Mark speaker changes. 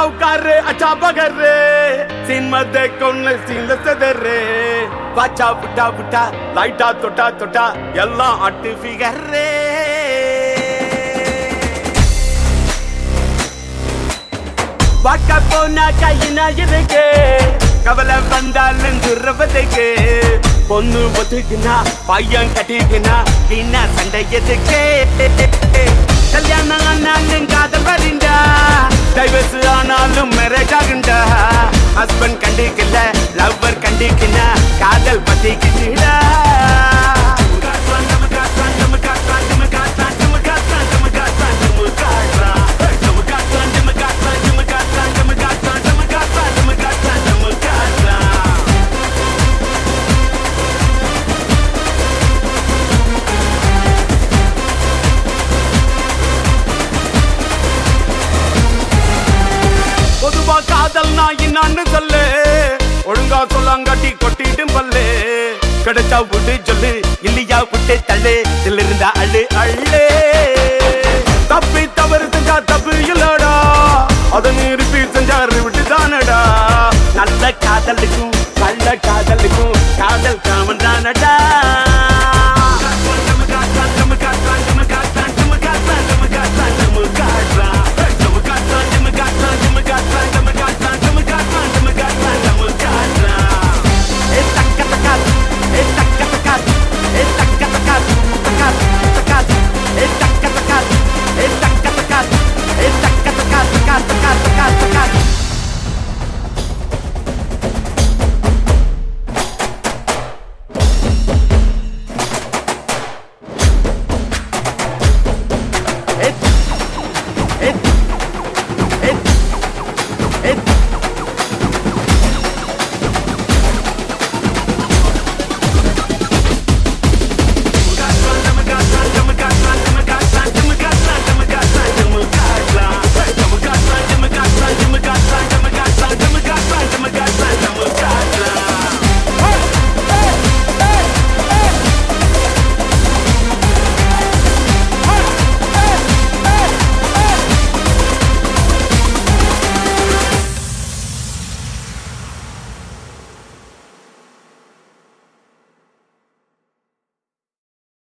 Speaker 1: சவுக்காரு அச்சா பகரு சின்மத்தை கொன்னு சீன்ல செதரு பாச்சா புட்டா புட்டா லைட்டா தொட்டா தொட்டா எல்லாம் அட்டு ஃபிகரே பார்க்க போனா கையினா இருக்கு கவலை வந்தாலும் துறவதுக்கு பொண்ணு ஒத்துக்குனா பையன் கட்டிக்குனா என்ன சண்டை எதுக்கு கல்யாணம் ஆனாலும் காதல் வரீண்டா டைவர்ஸ் ஆனாலும் மேரேஜ் ஆகுண்டா ஹஸ்பண்ட் கண்டிக்கல லவ்வர் கண்டிக்கினா காதல் பத்திக்கிட்டா பொதுவா காதல் நான் என்னான்னு சொல்லு ஒழுங்கா சொல்லாங்காட்டி கொட்டிட்டும் பல்லு கிடைச்சா விட்டு சொல்லு இல்லையா விட்டு தள்ளு இதுல இருந்தா அள்ளு அள்ளு